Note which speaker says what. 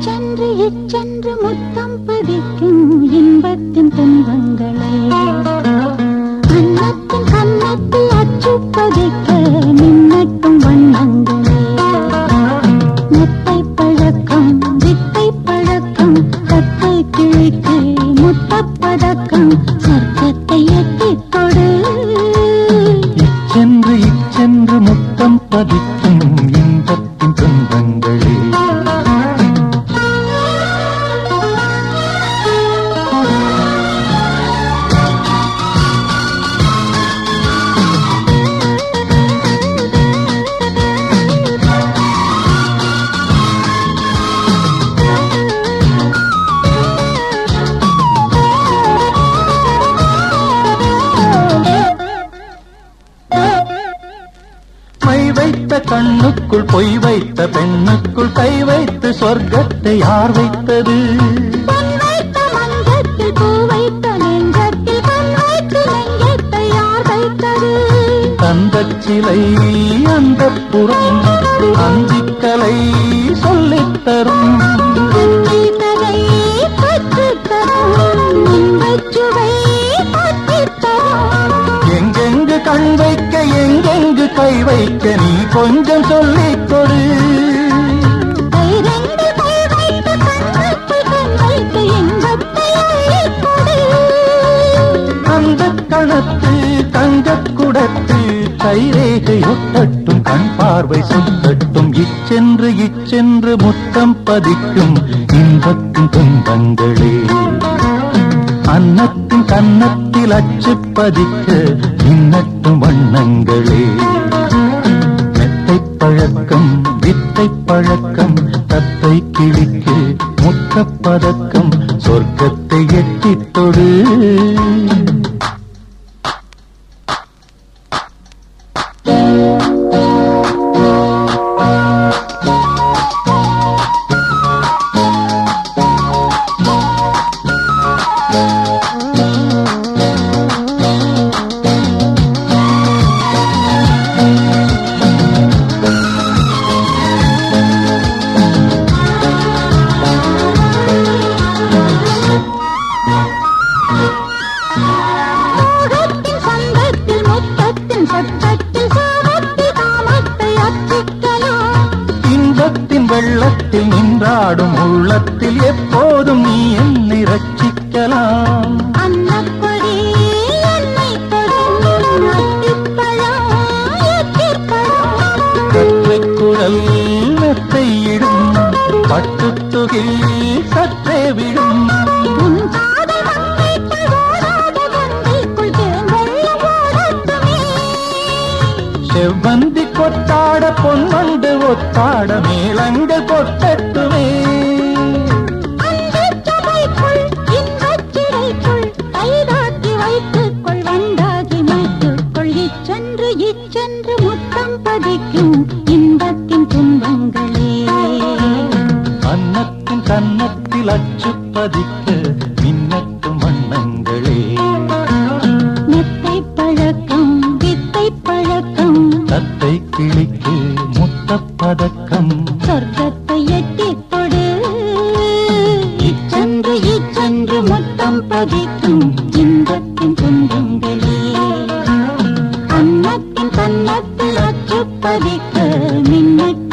Speaker 1: இச்சென்று இச்சென்று முத்தம் பதிக்கும் இன்பத்தின் துன்பங்களே அன்னத்தின் கன்னத்தில் அச்சு பதிக்க மின்னட்டும் வண்ணங்களே மெத்தை பழக்கம் வித்தை பழக்கம் கத்தை கிழிக்கு முத்தப்பதக்கம் சொர்க்கத்தை எட்டிக் கொடு
Speaker 2: இச்சென்று இச்சென்று முத்தம் பதிக்கும் இன்பத்தின் துன்பங்களே மை வைத்த கண்ணுக்குள் பொய் வைத்த பெண்ணுக்குள் கை வைத்து சொர்க்கத்தை யார் வைத்தது
Speaker 1: பொன் வைத்த மஞ்சத்தில் பூ வைத்த நெஞ்சத்தில் பொன் வைத்து நெஞ்சத்தை யார் வைத்தது
Speaker 2: தந்தச் சிலை அந்த புறம் அந்திக்கலை சொல்லித் தரும்
Speaker 1: கண்ணில் கதை கற்றுத் தரும் இன்பச் சுவை பற்றித் தரும்
Speaker 2: எங்கெங்கு கண் வைக்க எங்கெங்கு கை வைக்க நீ கொஞ்சம் சொல்லிக் கொடு
Speaker 1: கைரெண்டு கை வைத்து கண்ணுக்குள் கண் வைத்து இன்பத்தை அள்ளிக் கொடு
Speaker 2: அந்த கணத்து தங்கக் குடத்து கைரேகை ஒட்டட்டும் கண் பார்வை சுத்தட்டும் இச்சென்று இச்சென்று முத்தம் பதிக்கும் இன்பத்தின் துன்பங்களே அன்னத்தின் கன்னத்தில் அச்சு பதிக்க இன்னட்டும் வண்ணங்களே மெத்தை பழக்கம் வித்தை பழக்கம் தத்தை கிழிக்கு முத்தப்பதக்கம் சொர்க்கத்தை எட்டித் தொடு
Speaker 1: மோகத்தின் சந்தத்தில் முத்தத்தின் சத்தத்தில் சாபத்தில் காமத்தை அச்சிக்கலாம்
Speaker 2: இன்பத்தின் வெள்ளத்தில் நின்றாடும் உள்ளத்தில் எப்போதும் நீ என்னை ரட்சிக்கலாம்
Speaker 1: அன்னக்கொடி என்னை தொடும் அத்திப்பழம் எத்திப்பழம்
Speaker 2: கற்றைக் குழல் மெத்தையிடும் பட்டுத்துகில் சற்றே விடும்
Speaker 1: உன் காதல் மங்கைக்குள் ஓடாத கங்கைக்குள் தேங்கொள்ள ஓடட்டுமே
Speaker 2: செவ்வந்தி கொத்தாட பொன்வண்டு ஒத்தாட மேளங்கள் கொட்டட்டுமே
Speaker 1: அன்புச் சபைக்குள் இன்பச் சிறைக்குள் கைதாக்கி வைத்துக்கொள் வண்டாகி மீட்டுக்கொள் இச்சென்று இச்சென்று முத்தம் பதிக்கும் இன்பத்தின் துன்பங்களே
Speaker 2: அன்னத்தின் கன்னத்தில் அச்சு பதிக்க மின்னட்டும் வண்ணங்களே
Speaker 1: மெத்தை பழக்கம் வித்தை பழக்கம்
Speaker 2: தத்தை கிளிக்கு முத்தப்பதக்கம்
Speaker 1: சொர்க்கத்தை எட்டிக் கொடு இச்சென்று இச்சென்று முத்தம் பதிக்கும் இன்பத்தின் துன்பங்களே அன்னத்தின் கன்னத்தில் அச்சு பதிக்க மின்னட்டும்